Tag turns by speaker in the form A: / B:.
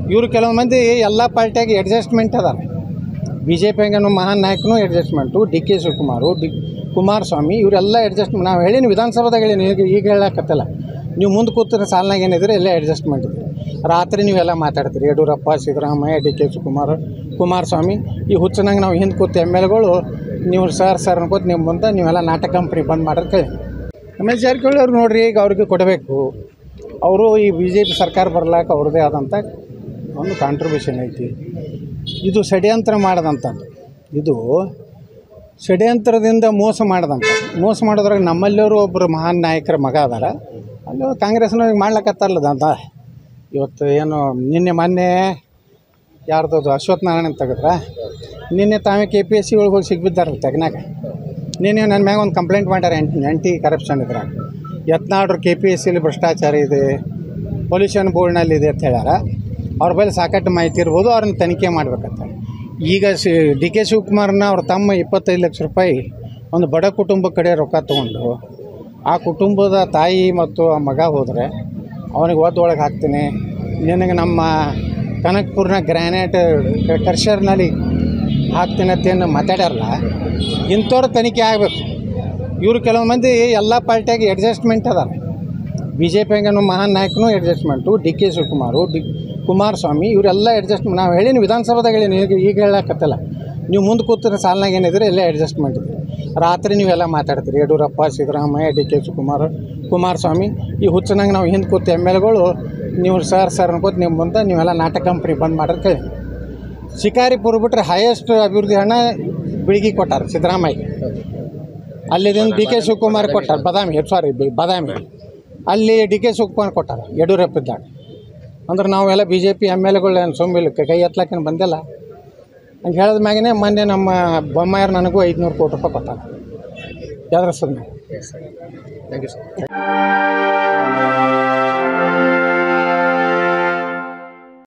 A: ಇವರು ಕೆಲವು ಮಂದಿ ಎಲ್ಲ ಪಾರ್ಟಿಯಾಗಿ ಅಡ್ಜಸ್ಟ್ಮೆಂಟ್ ಅದಾರ ಬಿ ಜೆ ಪಿಯಾಗನು ಮಹಾನ್ ನಾಯಕನು adjustment D K Shivakumar D Kumaraswamy ಇವರೆಲ್ಲ ಅಡ್ಜಸ್ಟ್ಮೆಂಟ್ ನಾವು ಹೇಳೀನಿ ವಿಧಾನಸಭಾದಾಗ ಹೇಳೀನಿ ಈಗ ಈಗ ಹೇಳಕತ್ತಲ್ಲ ನೀವು ಮುಂದೆ ಕೂತಿರೋ ಸಾಲಿನಾಗ ಏನಿದ್ರೆ ಎಲ್ಲ ಅಡ್ಜಸ್ಟ್ಮೆಂಟ್ ಇದೆ ರಾತ್ರಿ ನೀವೆಲ್ಲ ಮಾತಾಡ್ತೀರಿ ಯಡಿಯೂರಪ್ಪ ಸಿದ್ದರಾಮಯ್ಯ ಡಿ ಕೆ ಶಿವಕುಮಾರ್ ಕುಮಾರಸ್ವಾಮಿ ಈ ಹುಚ್ಚನಾಗ ನಾವು ಹಿಂದೆ ಕೂತು ಎಮ್ ಎಲ್ಗಳು ನೀವು ಸರ್ ಸರ್ ಅನ್ಕೋತ ನಿಮ್ಮ ಮುಂದೆ ನೀವೆಲ್ಲ ನಾಟಕ ಕಂಪ್ನಿ ಬಂದ್ ಮಾಡಿದ್ರೆ ರಮೇಶ್ ಜಾರಕಿಹೊಳಿ ಅವ್ರು ನೋಡ್ರಿ ಈಗ ಅವ್ರಿಗೆ ಕೊಡಬೇಕು ಅವರು ಈ ಬಿ ಜೆ ಪಿ ಸರ್ಕಾರ ಬರ್ಲಾಕ ಅವ್ರದ್ದೇ ಆದಂಥ ಒಂದು ಕಾಂಟ್ರಿಬ್ಯೂಷನ್ ಐತಿ ಇದು ಷಡ್ಯಂತ್ರ ಮಾಡದಂಥದ್ದು ಇದು ಷಡ್ಯಂತ್ರದಿಂದ ಮೋಸ ಮಾಡದಂಥ ಮೋಸ ಮಾಡೋದ್ರಾಗ ನಮ್ಮಲ್ಲಿಯವರು ಒಬ್ಬರು ಮಹಾನ್ ನಾಯಕರ ಮಗ ಅದಾರ ಅಲ್ಲಿ ಕಾಂಗ್ರೆಸ್ನವ್ರಿಗೆ ಮಾಡ್ಲಕತ್ತಾರಲ್ಲ ಅಂತ ಇವತ್ತು ಏನು ನಿನ್ನೆ ಮೊನ್ನೆ ಯಾರ್ದದು ಅಶ್ವಥ್ ನಾರಾಯಣ ತೆಗೆದ್ರ ನಿನ್ನೆ ತಾವೇ ಕೆ ಪಿ ಎಸ್ ಸಿ ಒಳಗೆ ಹೋಗಿ ಸಿಗ್ಬಿದ್ದಾರಲ್ಲ ತೆಗ್ನಾಗ ನಿನ್ನೆ ನನ್ನ ಮ್ಯಾಗ ಒಂದು ಕಂಪ್ಲೇಂಟ್ ಮಾಡ್ಯಾರ ಎಂಟಿ ಆ್ಯಂಟಿ ಕರಪ್ಷನ್ ಇದ್ರಾಗ ಯತ್ನಾಡ್ರು ಕೆ ಪಿ ಎಸ್ ಸಿಲಿ ಭ್ರಷ್ಟಾಚಾರ ಇದೆ ಪೊಲ್ಯೂಷನ್ ಬೋರ್ಡ್ನಲ್ಲಿ ಇದೆ ಅಂತ ಹೇಳ್ಯಾರ ಅವ್ರ ಬಳಿ ಸಾಕಷ್ಟು ಮಾಹಿತಿ ಇರ್ಬೋದು ಅವ್ರನ್ನ ತನಿಖೆ ಮಾಡ್ಬೇಕಂತ ಈಗ ಸಿ ಡಿ ಕೆ ಶಿವಕುಮಾರ್ನ ಅವ್ರ ತಮ್ಮ ಇಪ್ಪತ್ತೈದು ಲಕ್ಷ ರೂಪಾಯಿ ಒಂದು ಬಡ ಕುಟುಂಬ ಕಡೆ ರೊಕ್ಕ ತೊಗೊಂಡು ಆ ಕುಟುಂಬದ ತಾಯಿ ಮತ್ತು ಆ ಮಗ ಹೋದರೆ ಅವನಿಗೆ ಒದ್ದೊಳಗೆ ಹಾಕ್ತೀನಿ ನಿನಗೆ ನಮ್ಮ ಕನಕಪುರ್ನ ಗ್ರ್ಯಾನೈಟ್ ಕರ್ಷರ್ನಲ್ಲಿ ಹಾಕ್ತೀನಿ ಅಂತೇನು ಮಾತಾಡ್ಯಾರಲ್ಲ ಇಂಥವ್ರ ತನಿಖೆ ಆಗಬೇಕು ಇವರು ಕೆಲವು ಮಂದಿ ಎಲ್ಲ ಪಾರ್ಟಿಯಾಗಿ ಅಡ್ಜಸ್ಟ್ಮೆಂಟ್ ಅದಾರ ಬಿ ಜೆ ಪಿಯಾಗನು ಮಹಾನ್ ನಾಯಕನು adjustment D K Shivakumar D Kumaraswamy ಇವರೆಲ್ಲ ಅಡ್ಜಸ್ಟ್ಮೆಂಟ್ ನಾವು ಹೇಳೀನಿ ವಿಧಾನಸಭಾದಾಗ ಹೇಳೀನಿ ಈಗ ಈಗ ಹೇಳಕತ್ತಲ್ಲ ನೀವು ಮುಂದೆ ಕೂತಿರೋ ಸಾಲಿನಾಗ ಏನಿದ್ರೆ ಎಲ್ಲ ಅಡ್ಜಸ್ಟ್ಮೆಂಟ್ ಇದೆ ರಾತ್ರಿ ನೀವೆಲ್ಲ ಮಾತಾಡ್ತೀರಿ ಯಡಿಯೂರಪ್ಪ ಸಿದ್ದರಾಮಯ್ಯ ಡಿ ಕೆ ಶಿವಕುಮಾರ್ ಕುಮಾರಸ್ವಾಮಿ ಈ ಹುಚ್ಚನಾಗ ನಾವು ಹಿಂದೆ ಕೂತು ಎಮ್ ಎಲ್ಗಳು ನೀವು ಸರ್ ಸರ್ ಅನ್ಕೋತ ನಿಮ್ಮ ಮುಂದೆ ನೀವೆಲ್ಲ ನಾಟಕ ಕಂಪ್ನಿ ಬಂದ್ ಮಾಡಿದ್ರೆ ಶಿಕಾರಿಪುರ ಬಿಟ್ಟರೆ ಹೈಯೆಸ್ಟ್ ಅಭಿವೃದ್ಧಿ ಹಣ ಬಿಳಿಗಿ ಕೊಟ್ಟಾರ ಸಿದ್ದರಾಮಯ್ಯ ಅಲ್ಲಿದಿಂದ ಡಿ ಕೆ ಶಿವಕುಮಾರ್ ಕೊಟ್ಟಾರ ಬದಾಮಿ ಸಾರಿ ಬದಾಮಿ ಅಲ್ಲಿ ಡಿ ಕೆ ಶಿವಕುಮಾರ್ ಕೊಟ್ಟಾರ ಯಡಿಯೂರಪ್ಪ ಇದ್ದಾಗ ಅಂದ್ರೆ ನಾವೆಲ್ಲ B J P M L ಗಳು ಏನು ಸೊಮ್ಮಿಲ್ಲ ಕೈ ಎತ್ತಲಕ್ಕೇನು ಬಂದಿಲ್ಲ ಹಂಗೆ ಹೇಳಿದ ಮ್ಯಾಗನೇ ಮೊನ್ನೆ ನಮ್ಮ ಬೊಮ್ಮಾಯರ್ ನನಗೂ ಐದುನೂರು ಕೋಟಿ ರೂಪಾಯಿ ಕೊಟ್ಟಾರ ಯಾವ್ದ್ರ ಸುಮ್ಮನೆ
B: ಥ್ಯಾಂಕ್ ಯು ಸರ್